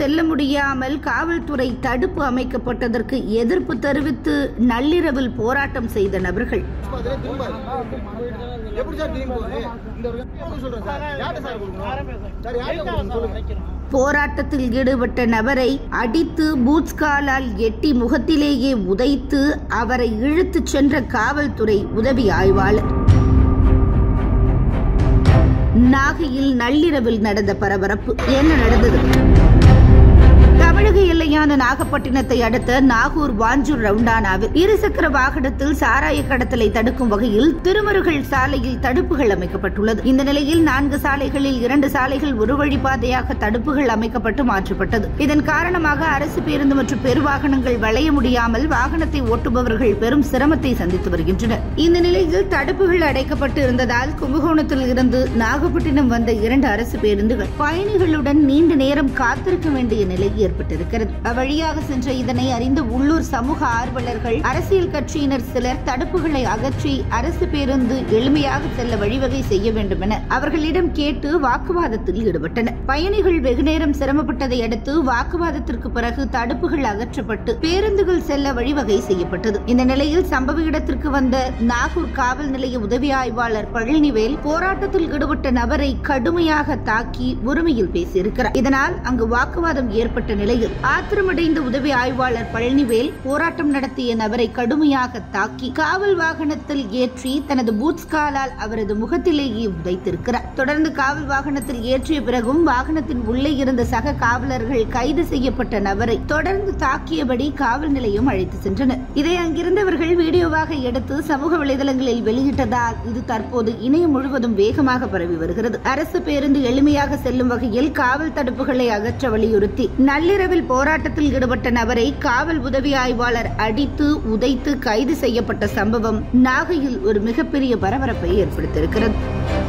செல்ல முடியாமல் காவல்துறை தடுப்பு அமைக்கப்பட்டதற்கு எதிர்ப்பு தெரிவித்து நள்ளிரவில் போராட்டம் செய்த நபர்கள் அதுல திரும்பாது. எப்படி சார் திரும்பி போகுது இந்த ஒரு எப்படி சொல்றேன் சார் யார்கிட்ட சார் கொடுக்கணும் சார் யார்கிட்ட கொடுக்கணும் சொல்லுங்க போராட்டத்தில் ஈடுபட்ட நபரை அடித்து பூட்ஸ்காலால் எட்டி முகத்திலேயே உதைத்து அவரை இழுத்துச் சென்ற காவல்துறை உதவி ஆய்வாளர் நாகையில் நள்ளிரவில் நடந்த பரபரப்பு என்ன நடந்தது தமிழக எல்லையான நாகப்பட்டினத்தை அடுத்த நாகூர் வாஞ்சூர் ரவுண்டானாவில் இருசக்கர வாகனத்தில் சாராய கடத்தலை தடுக்கும் வகையில் திருமருகல் சாலையில் தடுப்புகள் அமைக்கப்பட்டுள்ளது இந்த நிலையில் நான்கு சாலைகளில் இரண்டு சாலைகள் ஒரு வழிப்பாதையாக தடுப்புகள் அமைக்கப்பட்டு மாற்றப்பட்டது இதன் காரணமாக அரசு பேருந்து மற்றும் பெருவாகனங்கள் வளைய முடியாமல் வாகனத்தை ஓட்டுபவர்கள் பெரும் சிரமத்தை சந்தித்து வருகின்றனர் இந்த நிலையில் தடுப்புகள் அடைக்கப்பட்டு இருந்ததால் கும்பகோணத்தில் இருந்து நாகப்பட்டினம் வந்த இரண்டு அரசு பேருந்துகள் பயணிகளுடன் நீண்ட நேரம் காத்திருக்க வேண்டிய நிலை ஏற்பட்டிருக்கிறது அவ்வழியாக சென்ற இதனை அறிந்த உள்ளூர் சமூக ஆர்வலர்கள் அரசியல் கட்சியினர் சிலர் தடுப்புகளை அகற்றி அரசு பேருந்து எளிமையாக செல்ல வழிவகை செய்ய வேண்டும் என அவர்களிடம் கேட்டு வாக்குவாதத்தில் ஈடுபட்டனர் பயணிகள் வெகுநேரம் சிரமப்பட்டதை அடுத்து வாக்குவாதத்திற்கு பிறகு தடுப்புகள் அகற்றப்பட்டு பேருந்துகள் செல்ல வழிவகை செய்யப்பட்டது இந்த நிலையில் சம்பவ இடத்திற்கு வந்த நாகூர் காவல் நிலைய உதவி ஆய்வாளர் பழனிவேல் போராட்டத்தில் ஈடுபட்ட நபரை கடுமையாக தாக்கி உரிமையில் பேசியிருக்கிறார் இதனால் அங்கு வாக்குவாதம் ஏற்பட்ட நிலையில் ஆத்திரமடைந்த உதவி ஆய்வாளர் பழனிவேல் போராட்டம் நடத்திய நபரை கடுமையாக தாக்கி காவல் வாகனத்தில் ஏற்றி தனது பூட்ஸ் காலால் அவரது முகத்திலேயே உதைத்திருக்கிறார் தொடர்ந்து காவல் வாகனத்தில் ஏற்றிய பிறகும் வாகனத்தின் உள்ளே இருந்த சக காவலர்கள் கைது செய்யப்பட்ட நபரை தொடர்ந்து தாக்கியபடி காவல் நிலையம் அழைத்து சென்றனர் இதை அங்கிருந்தவர்கள் வீடியோவாக எடுத்து சமூக வலைதளங்களில் வெளியிட்டதால் இது தற்போது இணையம் முழுவதும் வேகமாக பரவி வருகிறது அரசு பேருந்து எளிமையாக செல்லும் வகையில் காவல் தடுப்புகளை அகற்ற வலியுறுத்தி நள்ளிரவில் போராட்டத்தில் ஈடுபட்ட நபரை காவல் உதவி ஆய்வாளர் அடித்து உதைத்து கைது செய்யப்பட்ட சம்பவம் நாகையில் ஒரு மிகப்பெரிய பரபரப்பை ஏற்படுத்தியிருக்கிறது